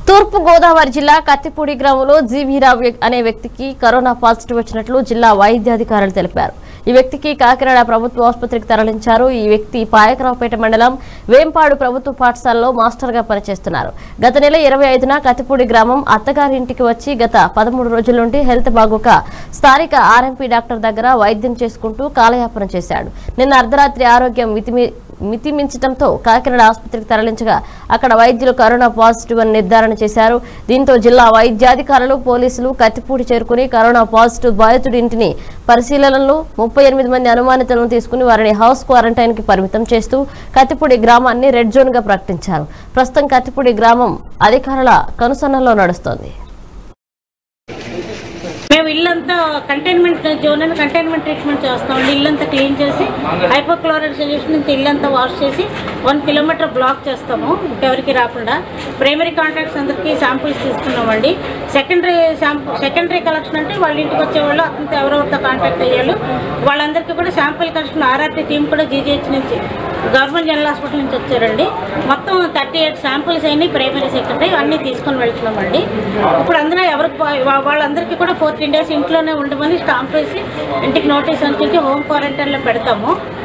తూర్పు గోదావరి జిల్లా కత్తిపూడి గ్రామంలో జీవీరావు వ్య- అనే వ్యక్తికి కరోనా పాజిటివ్ వచ్చినట్లు జిల్లా వైద్యాధికారులు తెలిపారు ఈ వ్యక్తికి కాకినాడ ప్రభుత్వ ఆసుపత్రికి తరలించారు ఈ వ్యక్తి పాయకరావుపేట మండలం వేంపాడు ప్రభుత్వ పాఠశాలలో మాస్టర్ గా పనిచేస్తున్నారు గత నెల ఇరవై ఐదున కత్తిపూడి గ్రామం అత్తగారింటికి వచ్చి గత పదమూడు రోజుల నుండి హెల్త్ బాగోక స్థానిక ఆర్ఎంపీ డాక్టర్ దగ్గర వైద్యం చేసుకుంటూ కాలయాపన చేశాడు నిన్న అర్ధరాత్రి ఆరోగ్యం మితిమి మితిమించడంతో కాకినాడ ఆసుపత్రికి తరలించగా అక్కడ వైద్యులు కరోనా పాజిటివ్ అని నిర్ధారణ చేశారు దీంతో జిల్లా వైద్యాధికారులు పోలీసులు కత్తిపూడి చేరుకుని కరోనా పాజిటివ్ బాధితుడి ఇంటిని పరిశీలనలో ముప్పై ఎనిమిది మంది అనుమానితులను తీసుకుని వారిని హౌస్ క్వారంటైన్ కి పరిమితం చేస్తూ కత్తిపూడి గ్రామాన్ని రెడ్ జోన్ గా ప్రకటించారు ప్రస్తుతం కత్తిపూడి గ్రామం అధికారుల కనుసన్నల్లో నడుస్తోంది మేము ఇల్లంతా కంటైన్మెంట్ జోన్ అని కంటైన్మెంట్ ట్రీట్మెంట్ చేస్తాం ఇల్లంతా క్లీన్ చేసి హైపోక్లోరైడ్ సొల్యూషన్ ఇంత ఇల్లంతా వాష్ చేసి వన్ కిలోమీటర్ బ్లాక్ చేస్తాము ఎవరికి రాకుండా ప్రైమరీ కాంటాక్ట్స్ అందరికీ శాంపిల్స్ తీసుకున్నామండి సెకండరీ శాంపుల్ సెకండరీ కలెక్షన్ అంటే వాళ్ళ ఇంటికి వచ్చేవాళ్ళు అతనితో ఎవరెవరితో కాంటాక్ట్ అయ్యారు వాళ్ళందరికీ కూడా శాంపిల్ కలెక్షన్ ఆర్ఆర్టీ టీం కూడా జీజీహెచ్ నుంచి గవర్నమెంట్ జనరల్ హాస్పిటల్ నుంచి వచ్చారండి మొత్తం థర్టీ ఎయిట్ శాంపిల్స్ అయినాయి ప్రైమరీ సెకండరీ అన్నీ తీసుకొని వెళ్తున్నామండి ఇప్పుడు అందులో ఎవరికి వా- వా- వాళ్ళందరికీ కూడా ఫోర్టీన్ డేస్ ఇంట్లోనే ఉండమని స్టాంప్ వేసి ఇంటికి నోటీస్ అంటించి హోమ్ క్వారంటైన్లో పెడతాము